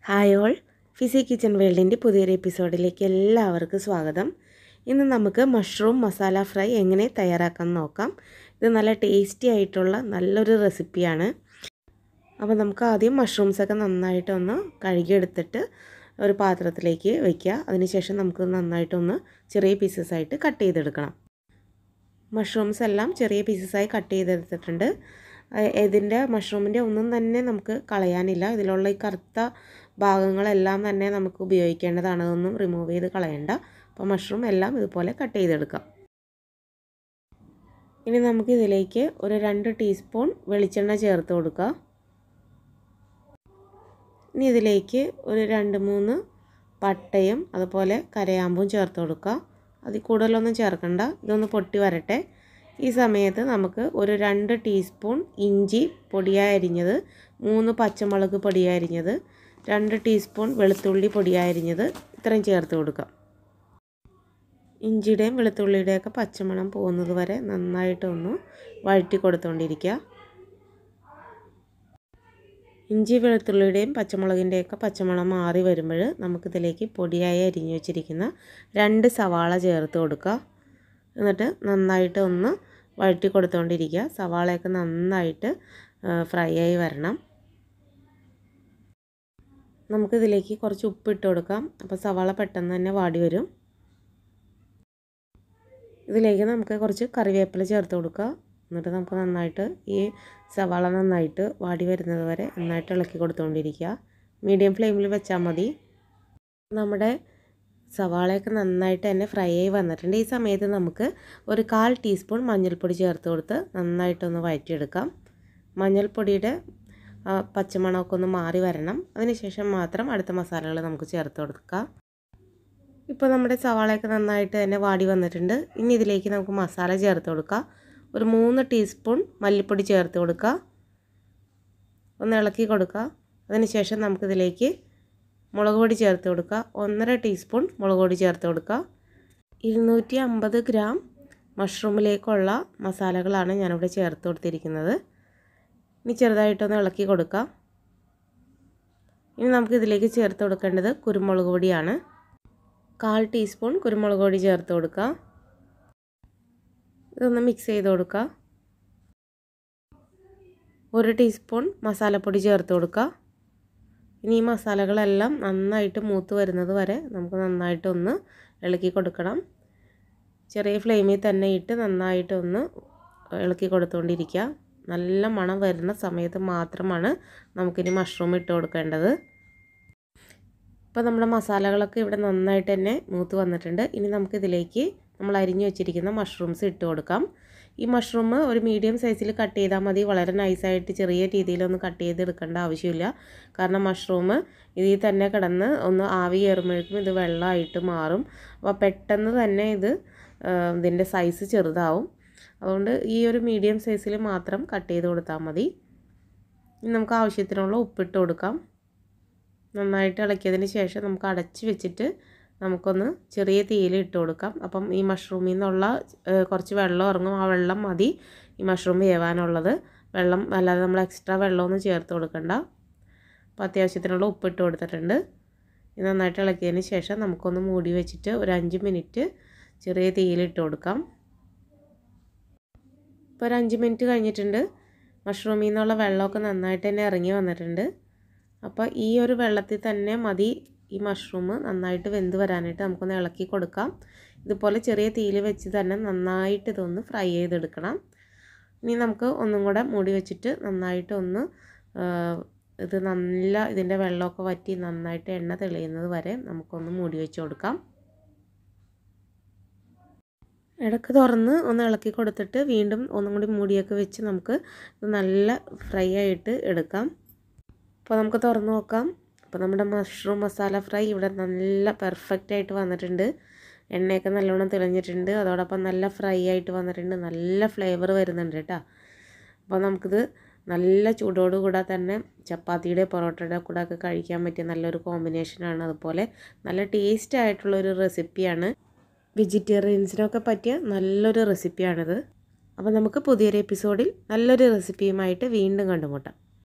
hi all ഫിസി kitchen വേൾഡിൻ്റെ പുതിയൊരു എപ്പിസോഡിലേക്ക് എല്ലാവർക്കും സ്വാഗതം ഇന്ന് നമുക്ക് മഷ്റൂം മസാല ഫ്രൈ എങ്ങനെ തയ്യാറാക്കാൻ നോക്കാം ഇത് നല്ല ടേസ്റ്റി ആയിട്ടുള്ള നല്ലൊരു റെസിപ്പിയാണ് അപ്പോൾ നമുക്ക് ആദ്യം മഷ്റൂംസൊക്കെ നന്നായിട്ടൊന്ന് കഴുകിയെടുത്തിട്ട് ഒരു പാത്രത്തിലേക്ക് വയ്ക്കുക അതിനുശേഷം നമുക്ക് നന്നായിട്ടൊന്ന് ചെറിയ പീസസ് ആയിട്ട് കട്ട് ചെയ്തെടുക്കണം മഷ്റൂംസ് എല്ലാം ചെറിയ പീസസായി കട്ട് ചെയ്തെടുത്തിട്ടുണ്ട് ഇതിൻ്റെ മഷ്റൂമിൻ്റെ ഒന്നും തന്നെ നമുക്ക് കളയാനില്ല ഇതിലുള്ള ഈ കറുത്ത ഭാഗങ്ങളെല്ലാം തന്നെ നമുക്ക് ഉപയോഗിക്കേണ്ടതാണ് അതൊന്നും റിമൂവ് ചെയ്ത് കളയണ്ട അപ്പോൾ മഷ്റൂം എല്ലാം ഇതുപോലെ കട്ട് ചെയ്തെടുക്കാം ഇനി നമുക്ക് ഇതിലേക്ക് ഒരു രണ്ട് ടീസ്പൂൺ വെളിച്ചെണ്ണ ചേർത്ത് കൊടുക്കുക ഇനി ഇതിലേക്ക് ഒരു രണ്ട് മൂന്ന് പട്ടയും അതുപോലെ കരയാമ്പും ചേർത്ത് കൊടുക്കുക അതിൽ കൂടുതലൊന്നും ചേർക്കണ്ട ഇതൊന്ന് പൊട്ടി വരട്ടെ ഈ സമയത്ത് നമുക്ക് ഒരു രണ്ട് ടീസ്പൂൺ ഇഞ്ചി പൊടിയായി അരിഞ്ഞത് മൂന്ന് പച്ചമുളക് പൊടിയായി അരിഞ്ഞത് രണ്ട് ടീസ്പൂൺ വെളുത്തുള്ളി പൊടിയായി അരിഞ്ഞത് ഇത്രയും ചേർത്ത് കൊടുക്കാം ഇഞ്ചിയുടെയും വെളുത്തുള്ളിയുടെയൊക്കെ പച്ചമണം പോകുന്നത് വരെ നന്നായിട്ടൊന്ന് വഴറ്റി കൊടുത്തുകൊണ്ടിരിക്കുക ഇഞ്ചി വെളുത്തുള്ളിയുടെയും പച്ചമുളകിൻ്റെയൊക്കെ പച്ചമണം മാറി വരുമ്പോൾ നമുക്കിതിലേക്ക് പൊടിയായി അരിഞ്ഞു വെച്ചിരിക്കുന്ന രണ്ട് സവാള ചേർത്ത് കൊടുക്കുക എന്നിട്ട് നന്നായിട്ട് ഒന്ന് വഴറ്റി കൊടുത്തുകൊണ്ടിരിക്കുക സവാളയൊക്കെ നന്നായിട്ട് ഫ്രൈ ആയി വരണം നമുക്കിതിലേക്ക് കുറച്ച് ഉപ്പ് ഇട്ട് കൊടുക്കാം അപ്പോൾ സവാള പെട്ടെന്ന് തന്നെ വാടി വരും ഇതിലേക്ക് നമുക്ക് കുറച്ച് കറിവേപ്പില ചേർത്ത് കൊടുക്കുക എന്നിട്ട് നമുക്ക് നന്നായിട്ട് ഈ സവാള നന്നായിട്ട് വാടി വരുന്നത് വരെ നന്നായിട്ട് ഇളക്കി കൊടുത്തുകൊണ്ടിരിക്കുക മീഡിയം ഫ്ലെയിമിൽ വെച്ചാൽ മതി നമ്മുടെ സവാളയൊക്കെ നന്നായിട്ട് തന്നെ ഫ്രൈ ആയി വന്നിട്ടുണ്ട് ഈ സമയത്ത് നമുക്ക് ഒരു കാൽ ടീസ്പൂൺ മഞ്ഞൾപ്പൊടി ചേർത്ത് കൊടുത്ത് നന്നായിട്ടൊന്ന് വഴറ്റിയെടുക്കാം മഞ്ഞൾപ്പൊടിയുടെ പച്ചമണമൊക്കെ ഒന്ന് മാറി വരണം അതിനുശേഷം മാത്രം അടുത്ത മസാലകൾ നമുക്ക് ചേർത്ത് കൊടുക്കാം ഇപ്പോൾ നമ്മുടെ സവാളയൊക്കെ നന്നായിട്ട് തന്നെ വാടി വന്നിട്ടുണ്ട് ഇനി ഇതിലേക്ക് നമുക്ക് മസാല ചേർത്ത് കൊടുക്കാം ഒരു മൂന്ന് ടീസ്പൂൺ മല്ലിപ്പൊടി ചേർത്ത് കൊടുക്കുക ഒന്ന് ഇളക്കി കൊടുക്കുക അതിനുശേഷം നമുക്കിതിലേക്ക് മുളക് പൊടി ചേർത്ത് കൊടുക്കുക ഒന്നര ടീസ്പൂൺ മുളക് പൊടി ചേർത്ത് കൊടുക്കുക ഇരുന്നൂറ്റി അമ്പത് ഗ്രാം മഷ്റൂമിലേക്കുള്ള മസാലകളാണ് ഞാനിവിടെ ചേർത്ത് കൊടുത്തിരിക്കുന്നത് ഇനി ചെറുതായിട്ടൊന്ന് ഇളക്കി കൊടുക്കാം ഇനി നമുക്ക് ഇതിലേക്ക് ചേർത്ത് കൊടുക്കേണ്ടത് കുരുമുളക് പൊടിയാണ് കാൽ ടീസ്പൂൺ കുരുമുളക് പൊടി ചേർത്ത് കൊടുക്കുക ഇതൊന്ന് മിക്സ് ചെയ്ത് കൊടുക്കുക ഒരു ടീസ്പൂൺ മസാലപ്പൊടി ചേർത്ത് കൊടുക്കുക ഇനി ഈ മസാലകളെല്ലാം നന്നായിട്ട് മൂത്ത് വരുന്നത് വരെ നമുക്ക് നന്നായിട്ടൊന്ന് ഇളക്കി കൊടുക്കണം ചെറിയ ഫ്ലെയിമിൽ തന്നെ ഇട്ട് നന്നായിട്ടൊന്ന് ഇളക്കി കൊടുത്തുകൊണ്ടിരിക്കുക നല്ല മണം വരുന്ന സമയത്ത് മാത്രമാണ് നമുക്കിനി മഷ്റൂം ഇട്ട് കൊടുക്കേണ്ടത് ഇപ്പോൾ നമ്മുടെ മസാലകളൊക്കെ ഇവിടെ നന്നായിട്ട് തന്നെ മൂത്ത് വന്നിട്ടുണ്ട് ഇനി നമുക്കിതിലേക്ക് നമ്മൾ അരിഞ്ഞു വെച്ചിരിക്കുന്ന മഷ്റൂംസ് ഇട്ട് കൊടുക്കാം ഈ മഷ്റൂം ഒരു മീഡിയം സൈസിൽ കട്ട് ചെയ്താൽ മതി വളരെ നൈസായിട്ട് ചെറിയ രീതിയിലൊന്നും കട്ട് ചെയ്ത് എടുക്കേണ്ട ആവശ്യമില്ല കാരണം മഷ്റൂം ഇതിൽ തന്നെ കിടന്ന് ഒന്ന് ആവി കയറുമ്പോഴേക്കും ഇത് വെള്ളമായിട്ട് മാറും അപ്പോൾ പെട്ടെന്ന് തന്നെ ഇത് ഇതിൻ്റെ സൈസ് ചെറുതാവും അതുകൊണ്ട് ഈ ഒരു മീഡിയം സൈസിൽ മാത്രം കട്ട് ചെയ്ത് കൊടുത്താൽ മതി ഇനി നമുക്ക് ആവശ്യത്തിനുള്ള ഉപ്പിട്ട് കൊടുക്കാം നന്നായിട്ട് ഇളക്കിയതിന് ശേഷം നമുക്ക് അടച്ച് വെച്ചിട്ട് നമുക്കൊന്ന് ചെറിയ തീയിൽ ഇട്ട് കൊടുക്കാം അപ്പം ഈ മഷ്റൂമിൽ നിന്നുള്ള കുറച്ച് വെള്ളം ഇറങ്ങും ആ വെള്ളം മതി ഈ മഷ്റൂം വേവാനുള്ളത് വെള്ളം അല്ലാതെ നമ്മൾ എക്സ്ട്രാ വെള്ളമൊന്നും ചേർത്ത് കൊടുക്കണ്ട അപ്പോൾ അത്യാവശ്യത്തിനുള്ള ഉപ്പിട്ട് കൊടുത്തിട്ടുണ്ട് ഇത് നന്നായിട്ട് ഇളക്കിയതിന് ശേഷം നമുക്കൊന്ന് മൂടി വെച്ചിട്ട് ഒരു അഞ്ച് മിനിറ്റ് ചെറിയ തീയിൽ ഇട്ട് കൊടുക്കാം ഇപ്പോൾ ഒരു അഞ്ച് മിനിറ്റ് കഴിഞ്ഞിട്ടുണ്ട് മഷ്റൂമിൽ നിന്നുള്ള വെള്ളമൊക്കെ നന്നായിട്ട് തന്നെ ഇറങ്ങി വന്നിട്ടുണ്ട് അപ്പോൾ ഈ ഒരു വെള്ളത്തിൽ തന്നെ മതി ഈ മഷ്റൂം നന്നായിട്ട് വെന്ത് വരാനായിട്ട് നമുക്കൊന്ന് ഇളക്കി കൊടുക്കാം ഇതുപോലെ ചെറിയ തീയിൽ വെച്ച് തന്നെ നന്നായിട്ട് ഇതൊന്ന് ഫ്രൈ ചെയ്തെടുക്കണം ഇനി നമുക്ക് ഒന്നും കൂടെ മൂടി വെച്ചിട്ട് നന്നായിട്ട് ഒന്ന് ഇത് നല്ല ഇതിൻ്റെ വെള്ളമൊക്കെ വറ്റി നന്നായിട്ട് എണ്ണ തെളിയുന്നത് വരെ നമുക്കൊന്ന് മൂടി വെച്ച് കൊടുക്കാം ഇടയ്ക്ക് തുറന്ന് ഒന്ന് ഇളക്കി കൊടുത്തിട്ട് വീണ്ടും ഒന്നും കൂടി മൂടിയൊക്കെ വെച്ച് നമുക്ക് ഇത് നല്ല ഫ്രൈ ആയിട്ട് എടുക്കാം അപ്പോൾ നമുക്ക് തുറന്ന് നോക്കാം അപ്പോൾ നമ്മുടെ മഷ്റൂം മസാല ഫ്രൈ ഇവിടെ നല്ല പെർഫെക്റ്റ് ആയിട്ട് വന്നിട്ടുണ്ട് എണ്ണയൊക്കെ നല്ലോണം തെളിഞ്ഞിട്ടുണ്ട് അതോടൊപ്പം നല്ല ഫ്രൈ ആയിട്ട് വന്നിട്ടുണ്ട് നല്ല ഫ്ലേവർ വരുന്നുണ്ട് കേട്ടോ അപ്പോൾ നമുക്കിത് നല്ല ചൂടോട് കൂടെ തന്നെ ചപ്പാത്തിയുടെ പൊറോട്ടയുടെ കൂടെ ഒക്കെ കഴിക്കാൻ പറ്റിയ നല്ലൊരു കോമ്പിനേഷനാണ് അതുപോലെ നല്ല ടേസ്റ്റ് ആയിട്ടുള്ളൊരു റെസിപ്പിയാണ് വെജിറ്റേറിയൻസിനൊക്കെ പറ്റിയ നല്ലൊരു റെസിപ്പിയാണിത് അപ്പോൾ നമുക്ക് പുതിയൊരു എപ്പിസോഡിൽ നല്ലൊരു റെസിപ്പിയുമായിട്ട് വീണ്ടും കണ്ടുമുട്ടാം